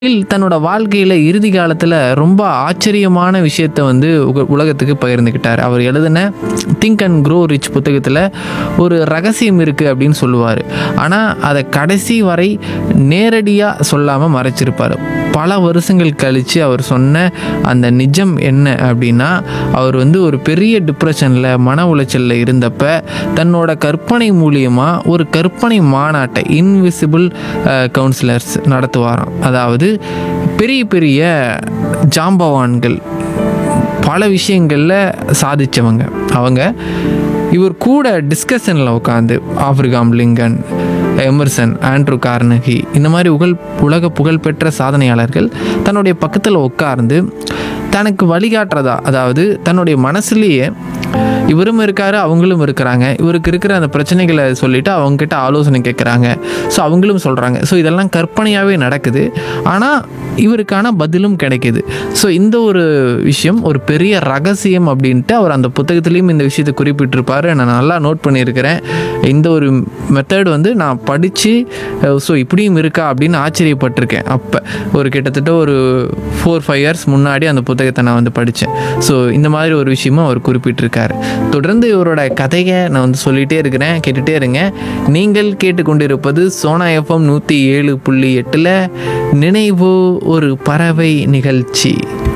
இல் தன்னோட வாழ்க்கையில் இறுதி காலத்தில் ரொம்ப ஆச்சரியமான விஷயத்த வந்து உக- உலகத்துக்கு பகிர்ந்துக்கிட்டார் அவர் எழுதின திங்க் அண்ட் க்ரோ ரிச் புத்தகத்தில் ஒரு ரகசியம் இருக்குது அப்படின்னு சொல்லுவார் ஆனால் அதை கடைசி வரை நேரடியாக சொல்லாமல் மறைச்சிருப்பார் பல வருஷங்கள் கழித்து அவர் சொன்ன அந்த நிஜம் என்ன அப்படின்னா அவர் வந்து ஒரு பெரிய டிப்ரெஷனில் மன உளைச்சலில் இருந்தப்ப தன்னோட கற்பனை மூலியமாக ஒரு கற்பனை மாநாட்டை இன்விசிபிள் கவுன்சிலர்ஸ் நடத்துவாராம் அதாவது பெரிய பெரிய ஜாம்பவான்கள் பல விஷயங்களில் சாதிச்சவங்க அவங்க இவர் கூட டிஸ்கஷனில் உட்காந்து Abraham Lincoln Emerson Andrew Carnegie இந்த மாதிரி உகழ் உலக புகழ்பெற்ற சாதனையாளர்கள் தன்னுடைய பக்கத்தில் உட்கார்ந்து தனக்கு வழிகாட்டுறதா அதாவது தன்னுடைய மனசுலேயே இவரும் இருக்காரு அவங்களும் இருக்கிறாங்க இவருக்கு இருக்கிற அந்த பிரச்சனைகளை சொல்லிட்டு அவங்கக்கிட்ட ஆலோசனை கேட்குறாங்க ஸோ அவங்களும் சொல்கிறாங்க ஸோ இதெல்லாம் கற்பனையாகவே நடக்குது ஆனால் இவருக்கான பதிலும் கிடைக்குது ஸோ இந்த ஒரு விஷயம் ஒரு பெரிய ரகசியம் அப்படின்ட்டு அவர் அந்த புத்தகத்துலேயும் இந்த விஷயத்தை குறிப்பிட்டிருப்பாரு நான் நல்லா நோட் பண்ணியிருக்கிறேன் இந்த ஒரு மெத்தட் வந்து நான் படித்து ஸோ இப்படியும் இருக்கா அப்படின்னு ஆச்சரியப்பட்டிருக்கேன் அப்போ ஒரு கிட்டத்தட்ட ஒரு ஃபோர் ஃபைவ் இயர்ஸ் முன்னாடி அந்த புத்தகத்தை நான் வந்து படித்தேன் ஸோ இந்த மாதிரி ஒரு விஷயமும் அவர் குறிப்பிட்டிருக்காரு தொடர்ந்து இவரோட கதையை நான் வந்து சொல்லிகிட்டே இருக்கிறேன் கேட்டுகிட்டே இருங்க நீங்கள் கேட்டுக்கொண்டிருப்பது சோனா எஃப்எம் நூற்றி ஏழு புள்ளி எட்டில் நினைவு ஒரு பறவை நிகழ்ச்சி